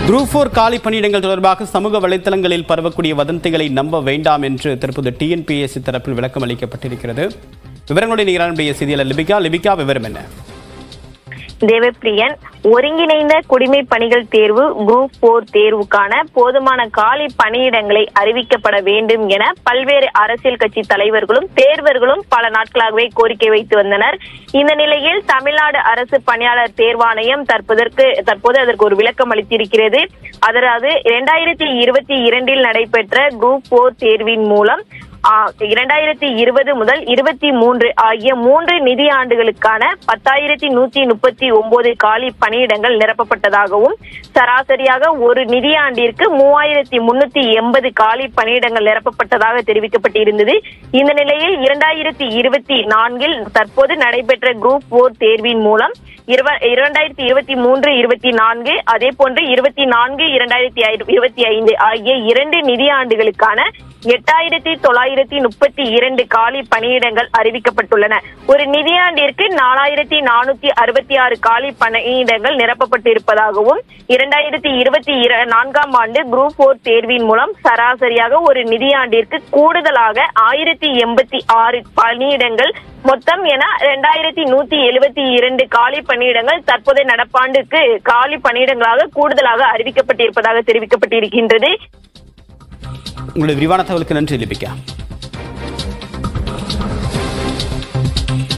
group four காலி பணியிடங்கள் தொடர்பாக சமூக வலைத்தளங்களில் பரவக்கூடிய வதந்திகளை நம்ப வேண்டாம் என்று தற்போது டிஎன்பிஎஸ்சி தரப்பில் விளக்கம் அளிக்கப்பட்டிருக்கிறது விவரங்களுடைய நீரானுடைய செய்தியாளர் லிபிகா லிபிகா விவரம் என்ன தேவப்பிரியன் ஒருங்கிணைந்த குடிமை பணிகள் தேர்வு குரூப் போர் தேர்வுக்கான போதுமான காலி பணியிடங்களை அறிவிக்கப்பட வேண்டும் என பல்வேறு அரசியல் கட்சி தலைவர்களும் தேர்வர்களும் பல நாட்களாகவே கோரிக்கை வைத்து வந்தனர் இந்த நிலையில் தமிழ்நாடு அரசு பணியாளர் தேர்வாணையம் தற்போதற்கு தற்போது அதற்கு ஒரு விளக்கம் அளித்திருக்கிறது அதாவது இரண்டாயிரத்தி இருபத்தி இரண்டில் நடைபெற்ற குரூப் போர் தேர்வின் மூலம் இரண்டாயிரத்தி இருபது முதல் இருபத்தி மூன்று ஆகிய மூன்று நிதி ஆண்டுகளுக்கான பத்தாயிரத்தி நூத்தி முப்பத்தி ஒன்பது காலி பணியிடங்கள் நிரப்பப்பட்டதாகவும் சராசரியாக ஒரு நிதியாண்டிற்கு மூவாயிரத்தி முன்னூத்தி எண்பது காலி பணியிடங்கள் நிரப்பப்பட்டதாக தெரிவிக்கப்பட்டிருந்தது இந்த நிலையில் இரண்டாயிரத்தி இருபத்தி நான்கில் தற்போது நடைபெற்ற குரூப் போர் தேர்வின் மூலம் இரண்டாயிரத்தி இருபத்தி மூன்று இருபத்தி நான்கு அதே போன்று இருபத்தி நான்கு இரண்டாயிரத்தி இருபத்தி ஐந்து ஆகிய இரண்டு நிதியாண்டுகளுக்கான எட்டாயிரத்தி தொள்ளாயிரத்தி முப்பத்தி இரண்டு காலி பணியிடங்கள் அறிவிக்கப்பட்டுள்ளன ஒரு நிதியாண்டிற்கு நாலாயிரத்தி நானூத்தி அறுபத்தி ஆறு காலி பணியிடங்கள் நிரப்பப்பட்டிருப்பதாகவும் இரண்டாயிரத்தி இருபத்தி நான்காம் ஆண்டு குரூப் போர் தேர்வின் மூலம் சராசரியாக ஒரு நிதியாண்டிற்கு கூடுதலாக ஆயிரத்தி எண்பத்தி ஆறு பணியிடங்கள் மொத்தம் என இரண்டாயிரத்தி நூத்தி எழுபத்தி இரண்டு காலி பணியிடங்கள் தற்போதைய நடப்பாண்டுக்கு காலி பணியிடங்களாக கூடுதலாக அறிவிக்கப்பட்டிருப்பதாக தெரிவிக்கப்பட்டிருக்கின்றது உங்களுடைய விரிவான தகவலுக்கு நன்றி லிபிகா